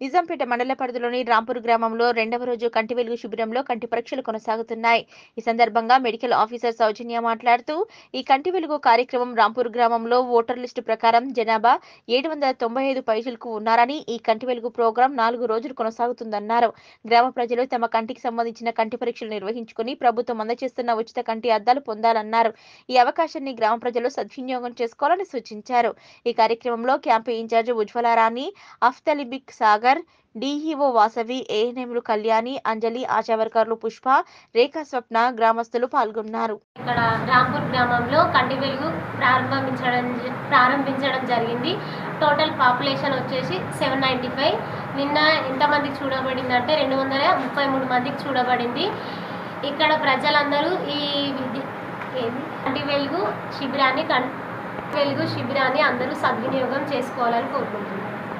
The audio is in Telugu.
నిజాంపేట మండల పరిధిలోని రాంపూర్ గ్రామంలో రెండవ రోజు కంటి వెలుగు శిబిరంలో కంటి పరీక్షలు కొనసాగుతున్నాయి ఈ సందర్భంగా మెడికల్ ఆఫీసర్ సౌజన్య మాట్లాడుతూ ఈ కంటి వెలుగు కార్యక్రమం రాంపూర్ గ్రామంలో ఓటర్ లిస్టు ప్రకారం జనాభా ఏడు వందల తొంభై ఐదు పైసలకు ఉన్నారని ఈ కంటి వెలుగు ప్రోగ్రాం నాలుగు రోజులు కొనసాగుతుందన్నారు గ్రామ ప్రజలు తమ కంటికి సంబంధించిన కంటి పరీక్షలు నిర్వహించుకుని ప్రభుత్వం అందజేస్తున్న ఉచిత కంటి అద్దాలు పొందాలన్నారు ఈ అవకాశాన్ని గ్రామ ప్రజలు సద్వినియోగం చేసుకోవాలని సూచించారు ఈ కార్యక్రమంలో క్యాంపు ఇన్ఛార్జ్ ఉజ్వలారాణి అఫ్తలిబిక్ సాగర్ డిఈఓ వాసవి ఏఎన్ఎంలు కళ్యాణి అంజలి ఆశా వర్కర్లు పుష్ప రేఖా స్వప్న గ్రామస్తులు పాల్గొన్నారు ఇక్కడ రాంపూర్ గ్రామంలో కంటి వెలుగు ప్రారంభించడం జ- ప్రారంభించడం జరిగింది టోటల్ పాపులేషన్ వచ్చేసి సెవెన్ నైంటీ ఫైవ్ నిన్న ఎంతమందికి చూడబడింది అంటే రెండు వందల ముప్పై మూడు మందికి చూడబడింది ఇక్కడ ప్రజలందరూ ఈ విద్య ఏది? కంటి వెలుగు శిబిరాన్ని కం వెలుగు శిబిరాన్ని అందరూ సద్వినియోగం చేసుకోవాలని కోరుకుంటున్నాను